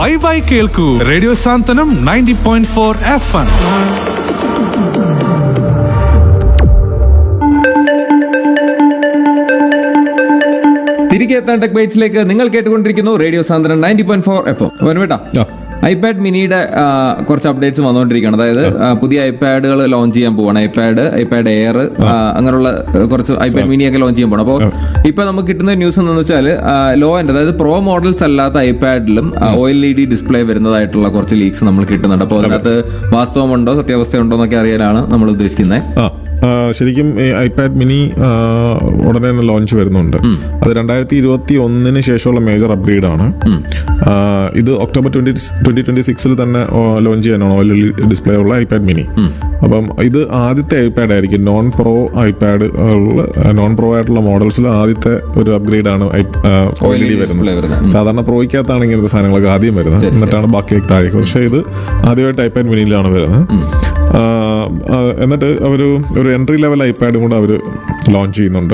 വൈബായി കേൾക്കൂ radio Santhwanam ninety point four F M തിരികെ എത്താൻ ടെക് ബൈറ്റ്സിലേക്ക് നിങ്ങൾ കേട്ടുകൊണ്ടിരിക്കുന്നു റേഡിയോ സാന്ദ്രൻ നയൻറ്റി പോയിന്റ് ഫോർ എഫ് വനുവേട്ടാ ആ. ഐപാഡ് മിനിയുടെ ആ, കുറച്ച് അപ്ഡേറ്റ്സ് വന്നുകൊണ്ടിരിക്കുകയാണ് അതായത് ആ, പുതിയ ഐപാഡുകൾ ലോഞ്ച് ചെയ്യാൻ പോവാണ് ഐപാഡ് ഐപാഡ് എയർ അങ്ങനെയുള്ള ആ, കുറച്ച് ഐപാഡ് മിനി ഒക്കെ ലോഞ്ച് ചെയ്യാൻ പോകണം അപ്പോൾ ഇപ്പൊ നമുക്ക് കിട്ടുന്ന ന്യൂസ് എന്ന് വെച്ചാൽ ലോ എൻഡ് അതായത് പ്രോ മോഡൽസ് അല്ലാത്ത ഐപാഡിലും O L E D display വരുന്നതായിട്ടുള്ള കുറച്ച് ലീക്സ് നമ്മൾ കിട്ടുന്നുണ്ട് അപ്പോൾ അതിനകത്ത് വാസ്തവമുണ്ടോ സത്യാവസ്ഥയുണ്ടോ എന്നൊക്കെ അറിയാനാണ് നമ്മൾ ഉദ്ദേശിക്കുന്നത് ആ ആ, ശരിക്കും ഈ ഐപാഡ് മിനി ആ, ഉടനെ തന്നെ ലോഞ്ച് വരുന്നുണ്ട് അത് രണ്ടായിരത്തി ഇരുപത്തി ഒന്നിന് ശേഷമുള്ള മേജർ അപ്ഗ്രേഡ് ആണ് ആ, ഇത് ഒക്ടോബർ ട്വന്റി ട്വന്റി ട്വന്റി സിക്സിൽ തന്നെ ലോഞ്ച് ചെയ്യാനാണ് ഓയിൽ ഡിസ്പ്ലേ ഉള്ള ഐപാഡ് മിനി അപ്പം ഇത് ആദ്യത്തെ ഐപാഡ് ആയിരിക്കും non pro iPad non pro ആയിട്ടുള്ള മോഡൽസിൽ ആദ്യത്തെ ഒരു അപ്ഗ്രേഡ് ആണ് O L E D display വരുന്നത്. വരുന്നത് സാധാരണ പ്രോയ്ക്കകത്താണ് ഇങ്ങനത്തെ സാധനങ്ങളൊക്കെ ആദ്യം വരുന്നത് എന്നിട്ടാണ് ബാക്കിയൊക്കെ താഴേക്ക് പക്ഷേ ഇത് ആദ്യമായിട്ട് ഐപാഡ് മിനിയിലാണ് വരുന്നത് ആ, ആ, എന്നിട്ട് അവർ ഒരു എൻട്രി ലെവൽ ഐപാഡും കൂടെ അവർ ലോഞ്ച് ചെയ്യുന്നുണ്ട്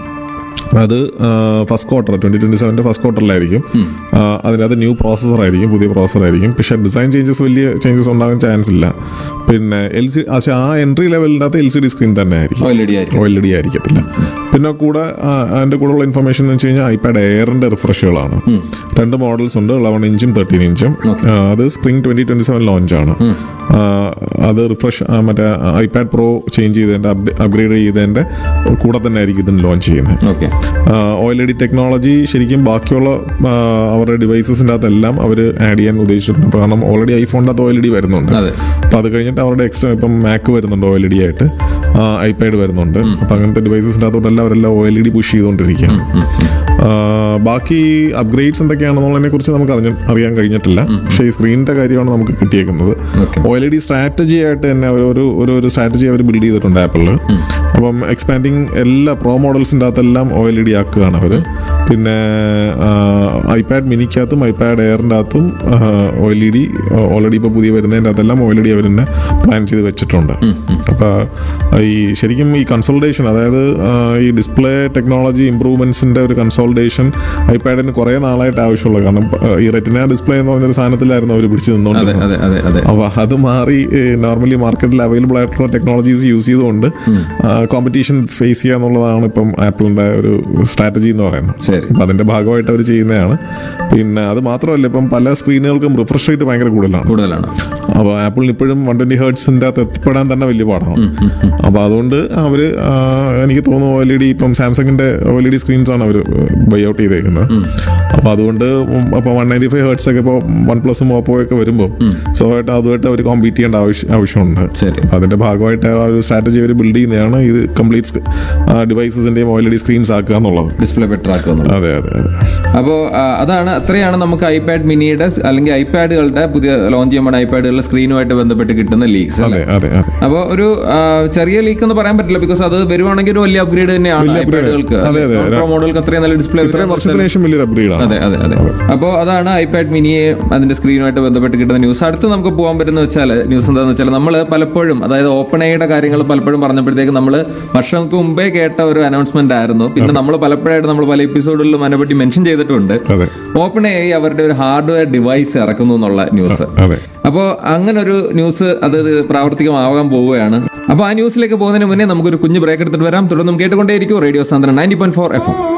അത് ഫസ്റ്റ് ക്വാർട്ടർ ട്വന്റി ട്വന്റി സെവൻ്റെ ഫസ്റ്റ് ക്വാർട്ടറിലായിരിക്കും ആ, അതിനകത്ത് ന്യൂ പ്രോസസർ ആയിരിക്കും പുതിയ പ്രോസസർ ആയിരിക്കും പക്ഷേ ഡിസൈൻ ചേഞ്ചസ് വലിയ ചേഞ്ചസ് ഉണ്ടാകാൻ ചാൻസ് ഇല്ല പിന്നെ എൽ സി പക്ഷേ ആ എൻട്രി ലെവലിൻ്റെ അകത്ത് എൽ സി ഡി സ്ക്രീൻ തന്നെ ആയിരിക്കും OLED ആയിരിക്കും. ഒ എൽ ഡി ആയിരിക്കത്തില്ല പിന്നെ കൂടെ ആ, അതിന്റെ കൂടെ ഉള്ള ഇൻഫർമേഷൻ എന്ന് വെച്ച് കഴിഞ്ഞാൽ ഐപാഡ് എയറിന്റെ റിഫ്രഷുകളാണ് രണ്ട് മോഡൽസ് ഉണ്ട് ഇലവൻ ഇഞ്ചും തേർട്ടീൻ ഇഞ്ചും ആ, അത് spring twenty twenty seven launch ആണ് ആ, അത് റിഫ്രഷ് മറ്റേ ഐപാഡ് പ്രോ ചേഞ്ച് ചെയ്തതിന്റെ അപ്ഗ്രേഡ് ചെയ്തതിന്റെ കൂടെ തന്നെ ആയിരിക്കും ഇതിന് ലോഞ്ച് ചെയ്യുന്നത് okay O L E D technology ശരിക്കും ബാക്കിയുള്ള ആ, അവരുടെ ഡിവൈസസിൻ്റെ അകത്തെല്ലാം അവർ ആഡ് ചെയ്യാൻ ഉദ്ദേശിച്ചിട്ടുണ്ട് അപ്പോൾ കാരണം ഓൾറെഡി ഐഫോണിൻ്റെ അകത്ത് ഒ എൽ ഇ ഡി വരുന്നുണ്ട് അതെ. അപ്പോൾ അത് കഴിഞ്ഞിട്ട് അവരുടെ എക്സ്ട്രാ ഇപ്പം മാക്ക് വരുന്നുണ്ട് ഒ എൽ ഇ ഡി ആയിട്ട് ഐപാഡ് വരുന്നുണ്ട് അപ്പം അങ്ങനത്തെ ഡിവൈസസിൻ്റെ അകത്തോട്ടെല്ലാം അവരെല്ലാം O L E D push ചെയ്തുകൊണ്ടിരിക്കുകയാണ് ആ, ബാക്കി അപ്ഗ്രേഡ്സ് എന്തൊക്കെയാണെന്നുള്ളതിനെ കുറിച്ച് നമുക്ക് അറിഞ്ഞ അറിയാൻ കഴിഞ്ഞിട്ടില്ല പക്ഷേ ഈ സ്ക്രീനിന്റെ കാര്യമാണ് നമുക്ക് കിട്ടിയേക്കുന്നത് O L E D strategy ആയിട്ട് തന്നെ അവർ ഒരു ഒരു ഒരു സ്ട്രാറ്റജി അവർ ബിൽഡ് ചെയ്തിട്ടുണ്ട് ആപ്പിളിൽ അപ്പം എക്സ്പാൻഡിങ് എല്ലാ പ്രോ മോഡൽസിൻ്റെ അകത്തെല്ലാം ഒ എൽ ഇ ഡി ആക്കുകയാണ് അവർ പിന്നെ ഐപാഡ് മിനിക്കകത്തും ഐപാഡ് എയറിൻ്റെ അകത്തും O L E D already ഇപ്പോൾ പുതിയ വരുന്നതിൻ്റെ അകത്തെല്ലാം ഒ എൽ ഇ ഡി അവർ തന്നെ പ്ലാൻ ചെയ്ത് വെച്ചിട്ടുണ്ട് അപ്പോൾ ഈ ശരിക്കും ഈ കൺസോൾട്ടേഷൻ അതായത് ആ, ഈ ഡിസ്പ്ലേ ടെക്നോളജി ഇമ്പ്രൂവ്മെന്റ്സിന്റെ ഒരു കൺസോൾട്ടേഷൻ ഐപാഡിന് കുറേ നാളായിട്ട് ആവശ്യമുള്ളത് കാരണം ആ, ഈ റെറ്റിന ഡിസ്പ്ലേ എന്ന് പറഞ്ഞൊരു സാധനത്തിലായിരുന്നു അവർ പിടിച്ചു അതെ നിന്നുകൊണ്ടിരുന്നത് അതെ അതെ അതെ അപ്പൊ അത് മാറി നോർമലി മാർക്കറ്റിൽ അവൈലബിൾ ആയിട്ടുള്ള ടെക്നോളജീസ് യൂസ് ചെയ്തുകൊണ്ട് കോമ്പറ്റീഷൻ ഫേസ് ചെയ്യുക എന്നുള്ളതാണ് ഇപ്പം ആപ്പിളിന്റെ ഒരു സ്ട്രാറ്റജി എന്ന് പറയുന്നത് ശരി. അപ്പൊ അതിന്റെ ഭാഗമായിട്ട് അവർ ചെയ്യുന്നതാണ് പിന്നെ അത് മാത്രമല്ല ഇപ്പം പല സ്ക്രീനുകൾക്കും റിഫ്രഷ് റേറ്റ് ഭയങ്കര കൂടുതലാണ് കൂടുതലാണ് അപ്പോൾ ആപ്പിളിന് ഇപ്പോഴും വൺ ട്വന്റി ഹേർട്സിന്റെ അകത്ത് എത്തിപ്പെടാൻ തന്നെ വലിയ പാടാണ് അപ്പോൾ അതുകൊണ്ട് അവര് ആ, എനിക്ക് തോന്നുന്നു ഒ എൽ ഇ ഡി ഇപ്പം സാംസങ്ങിന്റെ O L E D screens ആണ് അവർ ബൈ ഔട്ട് ചെയ്തേക്കുന്നത് അപ്പോൾ അതുകൊണ്ട് അപ്പോൾ വൺ നയൻറ്റി ഫൈവ് ഹേർട്സ് ഒക്കെ ഇപ്പോൾ വൺ പ്ലസും ഓപ്പോ ഒക്കെ വരുമ്പോൾ സ്വാഭാവികമായിട്ട് അതുമായിട്ട് അവർ കോമ്പീറ്റ് ചെയ്യേണ്ട ആവശ്യം ആവശ്യമുണ്ട് ശരി. അപ്പോൾ അതിന്റെ ഭാഗമായിട്ട് ആ ഒരു സ്ട്രാറ്റജി അവർ ബിൽഡ് ചെയ്യുന്നതാണ് ഇത് കംപ്ലീറ്റ് ഡിവൈസസിന്റെയും O L E D screens ആക്കുക എന്നുള്ളത് ഡിസ്പ്ലേ ബെറ്റർ ആക്കുന്നുണ്ട് അതെ അതെ അതെ അപ്പോൾ അതാണ് അത്രയാണ് നമുക്ക് ഐപാഡ് മിനിയുടെ സ് അല്ലെങ്കിൽ ഐപാഡുകളുടെ പുതിയ ലോഞ്ച് ചെയ്യുമ്പോൾ ഐപാഡുകളുടെ സ്ക്രീനുമായിട്ട് ബന്ധപ്പെട്ട് കിട്ടുന്ന ലീക്സ് അതെ അതെ അതെ അപ്പോൾ ഒരു ആ, ചെറിയ ലീക്ക് എന്ന് പറയാൻ പറ്റില്ല ബിക്കോസ് അത് വരുവാണെങ്കിൽ ഒരു വലിയ അപ്ഗ്രേഡ് തന്നെയാണ് വലിയ upgrade. ഐപാഡുകൾക്ക് അതെ, അതെ. പ്രോ മോഡലുകൾക്ക് അത്രയും നല്ല ഡിസ്പ്ലേ ഇത്രയും വർഷത്തിന് ശേഷം വലിയൊരു അപ്ഗ്രേഡ് ആണ് അതെ അതെ അതെ അപ്പോൾ അതാണ് ഐപാഡ് മിനിയെ അതിന്റെ സ്ക്രീനുമായിട്ട് ബന്ധപ്പെട്ട് കിട്ടുന്ന ന്യൂസ് അടുത്ത് നമുക്ക് പോകാൻ പറ്റുന്ന വെച്ചാൽ ന്യൂസ് എന്താണെന്ന് വെച്ചാൽ നമ്മൾ പലപ്പോഴും അതായത് ഓപ്പൺ ഐയുടെ കാര്യങ്ങൾ പലപ്പോഴും പറഞ്ഞപ്പോഴത്തേക്ക് നമ്മൾ വർഷങ്ങൾക്ക് മുമ്പേ കേട്ട ഒരു അനൗൺസ്മെന്റ് ആയിരുന്നു പിന്നെ നമ്മൾ പലപ്പോഴായിട്ട് നമ്മൾ പല എപ്പിസോഡുകളിലും അതിനെപ്പറ്റി മെൻഷൻ ചെയ്തിട്ടുണ്ട് അതെ. ഓപ്പൺ ഐ അവരുടെ ഒരു ഹാർഡ്വെയർ ഡിവൈസ് ഇറക്കുന്നു എന്നുള്ള ന്യൂസ് അതെ അപ്പോൾ അങ്ങനെ ഒരു ന്യൂസ് അത് പ്രാവർത്തികമാകാൻ പോവുകയാണ് അപ്പോൾ ആ ന്യൂസിലേക്ക് പോകുന്നതിന് മുന്നേ നമുക്കൊരു കുഞ്ഞു ബ്രേക്ക് എടുത്തിട്ട് വരാം തുടർന്നും കേട്ടുകൊണ്ടേയിരിക്കും റേഡിയോ സാന്ദ്രൻ ninety point four F M